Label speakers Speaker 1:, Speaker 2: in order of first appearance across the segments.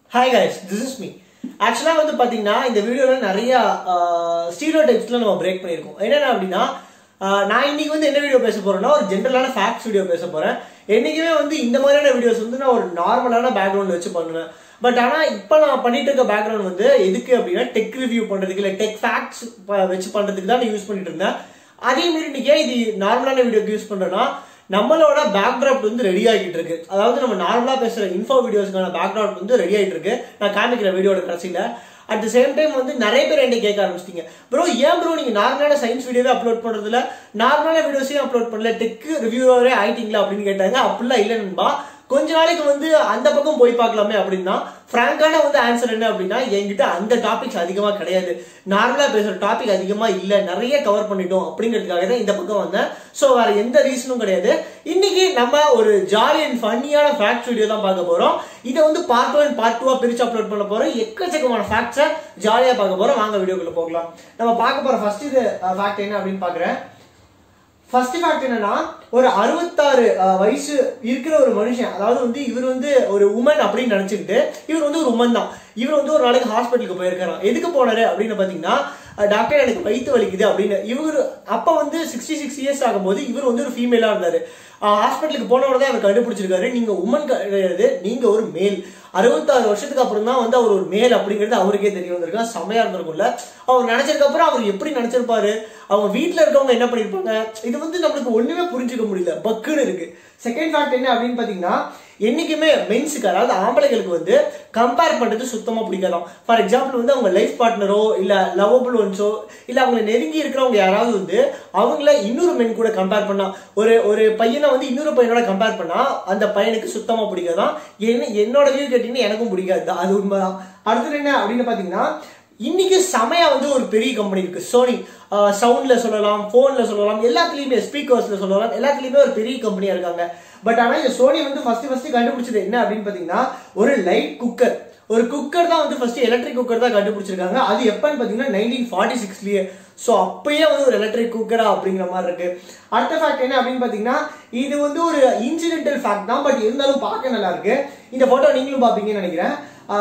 Speaker 1: hi guys this is me ஆக்சுவலாக வந்து பார்த்தீங்கன்னா இந்த வீடியோவில் நிறைய ஸ்டீரியோ டைப்ஸ்லாம் நம்ம பிரேக் பண்ணியிருக்கோம் என்னென்ன அப்படின்னா ஆஹ் நான் இன்னைக்கு வந்து என்ன வீடியோ பேச போறேன்னா ஒரு ஜென்ரலான ஃபேக்ட்ஸ் வீடியோ பேச போறேன் என்னைக்குமே வந்து இந்த மாதிரியான வீடியோஸ் வந்து நான் ஒரு நார்மலான பேக்ரவுண்ட் வச்சு பண்ணுவேன் பட் ஆனால் இப்போ நான் பண்ணிட்டு இருக்க பேக்ரவுண்ட் வந்து எதுக்கு அப்படின்னா டெக் ரிவ்யூ பண்ணுறதுக்கு இல்லை டெக் ஃபேக்ட்ஸ் வச்சு பண்ணுறதுக்கு தான் நான் யூஸ் பண்ணிட்டு இருந்தேன் அதே மாரி இன்னைக்கு ஏன் இது நார்மலான வீடியோக்கு யூஸ் பண்றேன்னா நம்மளோட பேக்ராப் வந்து ரெடி ஆகிட்டு இருக்கு அதாவது நம்ம நார்மலா பேசுற இன்ஃபோ வீடியோஸ்க்கான பேக்ரவுண்ட் வந்து ரெடி ஆகிட்டு இருக்கு நான் காமிக்கிற வீடியோட கடைசியில அட் த சேம் டைம் வந்து நிறைய பேர் என்கிட்ட கேட்க ஆரம்பிச்சிட்டீங்க ப்ரோ ஏன் ப்ரோ நீங்க நார்மலான சயின்ஸ் வீடியோவே அப்லோட் பண்றதுல நார்மலான வீடியோஸையும் அப்லோட் பண்ணல டெக் ரிவ்யூவரே ஆயிட்டீங்களா அப்படின்னு கேட்டாங்க அப்படிலாம் இல்லை நண்பா கொஞ்ச நாளைக்கு வந்து அந்த பக்கம் போய் பார்க்கலாமே அப்படின்னா ஃப்ராங்கான வந்து ஆன்சர் என்ன அப்படின்னா என்கிட்ட அந்த டாபிக்ஸ் அதிகமா கிடையாது நார்மலா பேசுற டாபிக் அதிகமா இல்ல நிறைய கவர் பண்ணிட்டோம் அப்படிங்கிறதுக்காக தான் இந்த பக்கம் வந்தேன் சோ வேற எந்த ரீசனும் கிடையாது இன்னைக்கு நம்ம ஒரு ஜாலி அண்ட் ஃபன்னியான ஃபேக்ட் வீடியோ தான் பார்க்க போறோம் இதை வந்து பார்ட் ஒன் பார்ட் டூவா பிரிச்சு அப்லோட் பண்ண போறோம் எக்கச்சக்கமான ஃபேக்ட்ஸை ஜாலியா பார்க்க போறோம் வாங்க வீடியோக்குள்ள போகலாம் நம்ம பார்க்க போற ஃபர்ஸ்ட் இது ஃபேக்ட் என்ன அப்படின்னு பாக்குறேன் ஃபர்ஸ்ட் ஃபேக்ட் என்னன்னா ஒரு அறுபத்தாறு அஹ், வயசு இருக்கிற ஒரு மனுஷன் அதாவது வந்து இவர் வந்து ஒரு உமன் அப்படின்னு நினைச்சுக்கிட்டு இவர் வந்து ஒரு உமன் தான் இவர் வந்து ஒரு நாளைக்கு ஹாஸ்பிட்டலுக்கு போயிருக்காராம் எதுக்கு போனாரு அப்படின்னு பாத்தீங்கன்னா அஹ், டாக்டர் எனக்கு வயிற்று வலிக்குது அப்படின்னு இவர் அப்ப வந்து சிக்ஸ்டி சிக்ஸ் இயர்ஸ் ஆகும்போது இவர் வந்து ஒரு ஃபீமேலா இருந்தாரு ஹாஸ்பிட்டலுக்கு போனவரை தான் அவர் கண்டுபிடிச்சிருக்காரு நீங்க உமன் கிடையாது நீங்க ஒரு மேல் அறுபத்தாறு வருஷத்துக்கு அப்புறம் தான் வந்து அவர் ஒரு மேல் அப்படிங்கிறது அவருக்கே தெரிய வந்திருக்கா செமையா இருந்திருக்கும்ல அவர் நினைச்சதுக்கு அப்புறம் அவர் எப்படி நினைச்சிருப்பாரு அவங்க வீட்ல இருக்கவங்க என்ன பண்ணிருப்பாங்க இது வந்து நம்மளுக்கு ஒண்ணுமே புரிஞ்சுக்க முடியல பக்குன்னு இருக்கு செகண்ட் ஃபேக்ட் என்ன அப்படின்னு பாத்தீங்கன்னா என்னைக்குமே மென்ஸுக்கு அதாவது ஆம்பளைகளுக்கு வந்து கம்பேர் பண்றது சுத்தமா பிடிக்காதாம் ஃபார் எக்ஸாம்பிள் வந்து அவங்க லைஃப் பார்ட்னரோ இல்ல லவபிள் ஒன்ஸோ இல்ல அவங்க நெருங்கி இருக்கிறவங்க யாராவது வந்து அவங்கள இன்னொரு மென் கூட கம்பேர் பண்ணா ஒரு ஒரு பையனை வந்து இன்னொரு பையனோட கம்பேர் பண்ணா அந்த பையனுக்கு சுத்தமா பிடிக்காதான் என்ன என்னோட வியூ கேட்டீங்கன்னா எனக்கும் பிடிக்காது அது உண்மைதான் அடுத்தது என்ன அப்படின்னு பாத்தீங்கன்னா இன்னைக்கு செமையா வந்து ஒரு பெரிய கம்பெனி இருக்கு சோனி சவுண்ட்ல சொல்லலாம் போன்ல சொல்லலாம் எல்லாத்துலயுமே ஸ்பீக்கர்ஸ்ல சொல்லலாம் எல்லாத்துலயுமே ஒரு பெரிய கம்பெனியா இருக்காங்க பட் ஆனா இந்த சோனி வந்து ஃபர்ஸ்ட் ஃபர்ஸ்ட் கண்டுபிடிச்சது என்ன அப்படின்னு பாத்தீங்கன்னா ஒரு லைட் குக்கர் ஒரு குக்கர் தான் வந்து ஃபர்ஸ்ட் எலக்ட்ரிக் குக்கர் தான் கண்டுபிடிச்சிருக்காங்க அது எப்பன்னு பாத்தீங்கன்னா நைன்டீன் ஃபார்ட்டி சிக்ஸ்லயே ஸோ அப்பயே வந்து ஒரு எலக்ட்ரிக் குக்கரா அப்படிங்கிற மாதிரி இருக்கு அடுத்த ஃபேக்ட் என்ன அப்படின்னு பாத்தீங்கன்னா இது வந்து ஒரு இன்சிடென்டல் ஃபேக்ட் தான் பட் இருந்தாலும் பார்க்க நல்லா இருக்கு இந்த போட்டோ நீங்களும் பாப்பீங்கன்னு நினைக்கிறேன்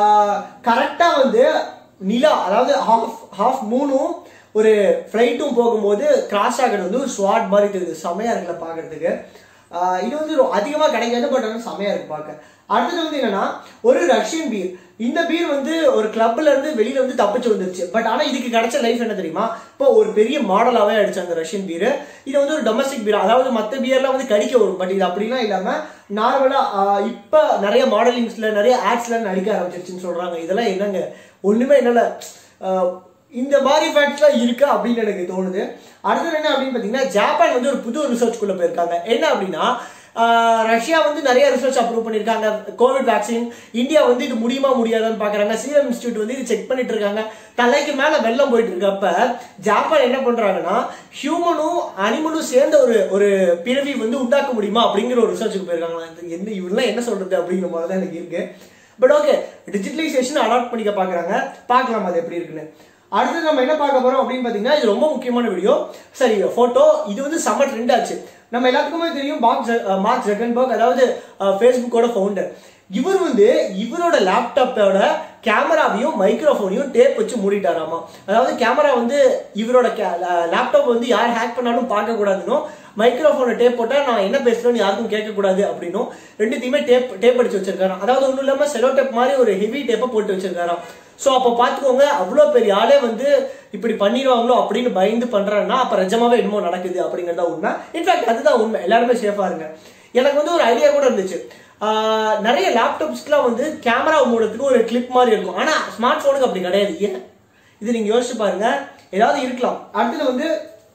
Speaker 1: கரெக்டா வந்து நிலா அதாவது ஹாஃப் ஹாஃப் மூணும் ஒரு ஃப்ளைட்டும் போகும்போது கிராஸ் ஆகிறது வந்து ஒரு ஸ்வாட் மாதிரி தெரியுது செமையா இருக்குல்ல பாக்குறதுக்கு ஆஹ் இது வந்து ரொ- அதிகமா கிடைக்காது பட் ஆனால் செமையா இருக்கு பார்க்க அடுத்தது வந்து என்னன்னா ஒரு ரஷ்யன் பீர் இந்த பீர் வந்து ஒரு கிளப்ல இருந்து வெளியில வந்து தப்பிச்சு வந்துருச்சு பட் ஆனா இதுக்கு கிடைச்ச லைஃப் என்ன தெரியுமா இப்போ ஒரு பெரிய மாடலாவே ஆயிடுச்சு அந்த ரஷ்யன் பீர் இது வந்து ஒரு டொமஸ்டிக் பீர் அதாவது மத்த பீர்லாம் வந்து கடிக்க வரும் பட் இது அப்படிலாம் இல்லாம நார்மலா இப்ப நிறைய மாடலிங்ஸ்ல நிறைய ஆட்ஸ்ல நடிக்க ஆரம்பிச்சிருச்சுன்னு சொல்றாங்க இதெல்லாம் என்னங்க ஒண்ணுமே என்னல ஆஹ் இந்த மாதிரி ஃபேக்ட்ஸ்லாம் இருக்கா அப்படின்னு எனக்கு தோணுது அடுத்தது என்ன அப்படின்னு பார்த்தீங்கன்னா ஜப்பான் வந்து ஒரு புது ரிசர்ச்குள்ள போயிருக்காங்க என்ன அப்படின்னா ஆஹ் ரஷ்யா வந்து நிறைய ரிசர்ச் அப்ரூவ் பண்ணியிருக்காங்க கோவிட் வேக்சின் இந்தியா வந்து இது முடியுமா முடியாதான்னு பார்க்கறாங்க சீரம் இன்ஸ்டியூட் வந்து இது செக் பண்ணிட்டு இருக்காங்க தலைக்கு மேல வெள்ளம் போயிட்டு இருக்கப்ப ஜப்பான் என்ன பண்றாங்கன்னா ஹியூமனும் அனிமலும் சேர்ந்த ஒரு ஒரு பிறவி வந்து உண்டாக்க முடியுமா அப்படிங்கிற ஒரு ரிசர்ச்சுக்கு போயிருக்காங்க இது என்ன இவரெல்லாம் என்ன சொல்றது அப்படிங்கிற மாதிரி தான் எனக்கு இருக்கு பட் ஓகே டிஜிட்டலைசேஷன் அடாப்ட் பண்ணிக்க பாக்குறாங்க பார்க்கலாம் அது எப்படி இருக்குன்னு அடுத்து நம்ம என்ன பார்க்க போறோம் அப்படின்னு பாத்தீங்கன்னா இது ரொம்ப முக்கியமான வீடியோ சரி போட்டோ இது வந்து செம்ம ட்ரெண்ட் ஆச்சு நம்ம எல்லாத்துக்குமே தெரியும் மார்க் மார்க் ஜெகன்பர்க் அதாவது ஃபேஸ்புக்கோட ஃபவுண்டர் இவர் வந்து இவரோட லேப்டாப்போட கேமராவையும் மைக்ரோஃபோனையும் டேப் வச்சு மூடிட்டாராமா அதாவது கேமரா வந்து இவரோட லேப்டாப் வந்து யார் ஹேக் பண்ணாலும் பார்க்க கூடாதுன்னு மைக்ரோஃபோனை டேப் போட்டா நான் என்ன பேசுறேன்னு யாருக்கும் கேட்க கூடாது அப்படின்னும் ரெண்டுத்தையுமே டேப் டேப் அடிச்சு வச்சிருக்காராம் அதாவது ஒன்றும் இல்லாம செலோ டேப் மாதிரி ஒரு ஹெவி டேப்பை போட்டு வச்சிருக்காராம் ஸோ அப்போ பார்த்துக்கோங்க அவ்வளோ பெரிய ஆளே வந்து இப்படி பண்ணிடுவாங்களோ அப்படின்னு பயந்து பண்றாருன்னா அப்போ நிஜமாவே என்னமோ நடக்குது அப்படிங்கிறதா உண்மை இன்ஃபேக்ட் அதுதான் உண்மை எல்லாருமே சேஃபா இருங்க எனக்கு வந்து ஒரு ஐடியா கூட இருந்துச்சு ஆஹ் நிறைய லேப்டாப்ஸ்க்குலாம் வந்து கேமரா மூடத்துக்கு ஒரு கிளிப் மாதிரி இருக்கும் ஆனா ஸ்மார்ட் போனுக்கு அப்படி கிடையாது ஏன் இது நீங்க யோசிச்சு பாருங்க ஏதாவது இருக்கலாம் அடுத்தது வந்து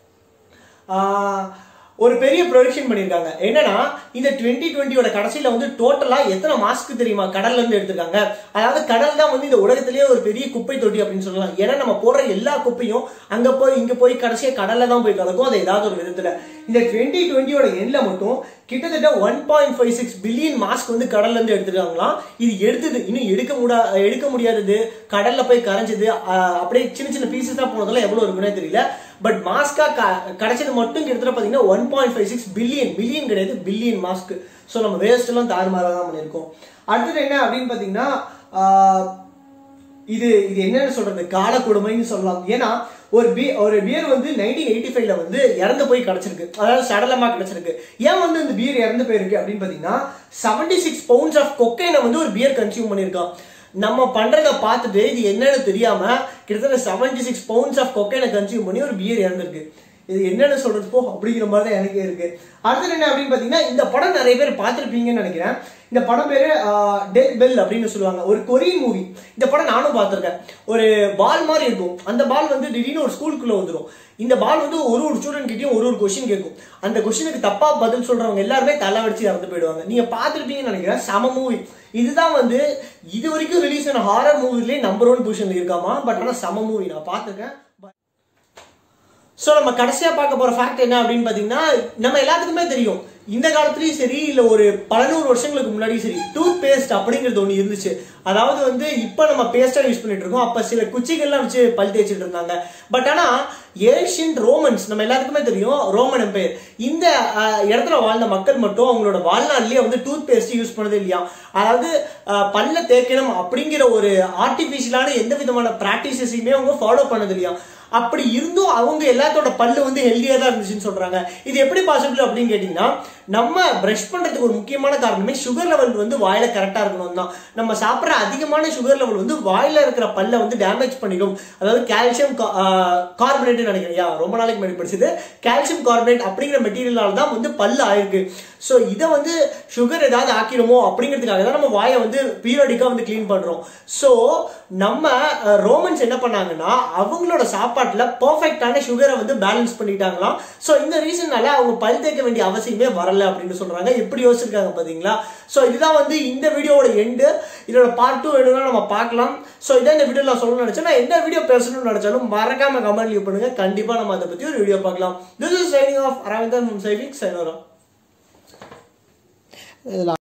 Speaker 1: ஆஹ் ஒரு பெரிய ப்ரொடக்ஷன் பண்ணியிருக்காங்க என்னன்னா இந்த டுவெண்ட்டி டுவெண்ட்டியோட கடைசியில வந்து டோட்டலா எத்தனை மாஸ்க் தெரியுமா கடல்ல இருந்து எடுத்திருக்காங்க அதாவது கடல் தான் வந்து இந்த உலகத்திலேயே ஒரு பெரிய குப்பை தொட்டி அப்படின்னு சொல்லலாம் ஏன்னா நம்ம போடுற எல்லா குப்பையும் அங்க போய் இங்க போய் கடைசியா கடல்ல தான் போய் கலக்கும் அது ஏதாவது ஒரு விதத்துல இந்த டுவெண்ட்டி டுவெண்ட்டியோட எண்ட்ல மட்டும் கிட்டத்தட்ட one point five six billion mask வந்து கடல்ல இருந்து எடுத்திருக்காங்களாம் இது எடுத்தது இன்னும் எடுக்க முடியா எடுக்க முடியாதது கடல்ல போய் கரைஞ்சது ஆஹ் அப்படியே சின்ன சின்ன பீசஸா போனதெல்லாம் எவ்வளவு இருக்குன்னே தெரியல பட் மாஸ்கா கிடைச்சது மட்டும் கிட்டத்தட்ட பாத்தீங்கன்னா one point five six billion billion கிடையாது பில்லியன் மாஸ்க் ஸோ நம்ம வேஸ்ட் எல்லாம் தாறுமாறா தான் பண்ணியிருக்கோம் அடுத்தது என்ன அப்படின்னு பாத்தீங்கன்னா ஆஹ், இது இது என்னன்னு சொல்றது கால கொடுமைன்னு சொல்லலாம் ஏன்னா ஒரு பி ஒரு பியர் வந்து நைன்டீன் எயிட்டி ஃபைவ்ல வந்து இறந்து போய் கிடைச்சிருக்கு அதாவது சடலமா கிடைச்சிருக்கு ஏன் வந்து இந்த பியர் இறந்து போயிருக்கு அப்படின்னு பாத்தீங்கன்னா செவன்டி சிக்ஸ் பவுண்ட்ஸ் ஆஃப் கொக்கைனை வந்து ஒரு பியர் கன்சியூம் பண்ணியிருக்கான் நம்ம பண்றத பார்த்துட்டு இது என்னன்னு தெரியாம கிட்டத்தட்ட செவன்டி சிக்ஸ் பவுண்ட்ஸ் ஆஃப் கொக்கைனை கன்சியூம் பண்ணி ஒரு பியர் இறந்திருக்கு இது என்னன்னு சொல்றது போ அப்படிங்கிற மாதிரி தான் எனக்கே இருக்கு அடுத்தது என்ன அப்படின்னு பாத்தீங்கன்னா இந்த படம் நிறைய பேர் பார்த்திருப்பீங்கன்னு நினைக்கிறேன் இந்த படம் பேரு டெத் பெல் அப்படின்னு சொல்லுவாங்க ஒரு கொரியன் மூவி இந்த படம் நானும் பார்த்திருக்கேன் ஒரு பால் மாதிரி இருக்கும் அந்த பால் வந்து திடீர்னு ஒரு ஸ்கூலுக்குள்ள வந்துடும் இந்த பால் வந்து ஒரு ஒரு ஸ்டூடெண்ட் கிட்டயும் ஒரு ஒரு கொஸ்டின் கேட்கும் அந்த கொஸ்டினுக்கு தப்பா பதில் சொல்றவங்க எல்லாருமே தலை வச்சு இறந்து போயிடுவாங்க நீங்க பார்த்திருப்பீங்கன்னு நினைக்கிறேன் சம மூவி இதுதான் வந்து இது வரைக்கும் ரிலீஸ் ஆன ஹாரர் மூவிலே நம்பர் ஒன் பொசிஷன்ல இருக்காமா பட் ஆனா சம மூவி நான் பார்த்திருக்கேன் ஸோ நம்ம கடைசியா பார்க்க போற ஃபேக்ட் என்ன அப்படின்னு பாத்தீங்கன்னா நம்ம எல்லாத்துக்குமே தெரியும் இந்த காலத்துலயும் சரி இல்ல ஒரு பல நூறு வருஷங்களுக்கு முன்னாடியும் சரி டூத் பேஸ்ட் அப்படிங்கிறது ஒன்று இருந்துச்சு அதாவது வந்து இப்போ நம்ம பேஸ்டா யூஸ் பண்ணிட்டு இருக்கோம் அப்ப சில குச்சிகள்லாம் வச்சு பல் தேய்ச்சிட்டு இருந்தாங்க பட் ஆனா ஏஷியன் ரோமன்ஸ் நம்ம எல்லாத்துக்குமே தெரியும் ரோமன் எம்பையர் இந்த அஹ், இடத்துல வாழ்ந்த மக்கள் மட்டும் அவங்களோட வாழ்நாள்லயே வந்து டூத் பேஸ்ட் யூஸ் பண்ணதே இல்லையா அதாவது அஹ், பல்ல தேய்க்கணும் அப்படிங்கிற ஒரு ஆர்டிபிஷியலான எந்த விதமான ப்ராக்டிசஸையுமே அவங்க ஃபாலோ பண்ணது இல்லையா அப்படி இருந்தும் அவங்க எல்லாத்தோட பல்லு வந்து ஹெல்தியா தான் இருந்துச்சுன்னு சொல்றாங்க இது எப்படி பாசிபிள் அப்படின்னு கேட்டீங்கன்னா நம்ம பிரஷ் பண்றதுக்கு ஒரு முக்கியமான காரணமே சுகர் லெவல் வந்து வாயில கரெக்டா இருக்கணும் தான் நம்ம சாப்பிட்ற அதிகமான சுகர் லெவல் வந்து வாயில இருக்கிற பல்ல வந்து டேமேஜ் பண்ணிடும் அதாவது கால்சியம் கார்பனேட் நினைக்கிறேன் யா ரொம்ப நாளைக்கு முன்னாடி படிச்சது கால்சியம் கார்பனேட் அப்படிங்கிற மெட்டீரியலால தான் வந்து பல்லு ஆயிருக்கு ஸோ இதை வந்து சுகர் ஏதாவது ஆக்கிடுமோ அப்படிங்கிறதுக்காக தான் நம்ம வாயை வந்து பீரியடிக்கா வந்து க்ளீன் பண்றோம் ஸோ நம்ம ரோமன்ஸ் என்ன பண்ணாங்கன்னா அவங்களோட சாப்பாட்டுல பர்ஃபெக்டான சுகரை வந்து பேலன்ஸ் பண்ணிட்டாங்களாம் ஸோ இந்த ரீசன்னால அவங்க பல் தேய்க்க வேண்டிய அவசியமே வரல அப்படின்னு சொல்றாங்க எப்படி யோசிச்சிருக்காங்க பாத்தீங்களா ஸோ இதுதான் வந்து இந்த வீடியோவோட எண்டு இதோட பார்ட் டூ வேணும்னா நம்ம பார்க்கலாம் ஸோ இதான் இந்த வீடியோ நான் சொல்லணும்னு நினைச்சேன் நான் என்ன வீடியோ பேசணும்னு நினைச்சாலும் மறக்காம கமெண்ட் லீவ் பண்ணுங்க கண்டிப்பா நம்ம அதை பத்தி ஒரு வீடியோ பார்க்கலாம் this is training of Aravindan saving sayonara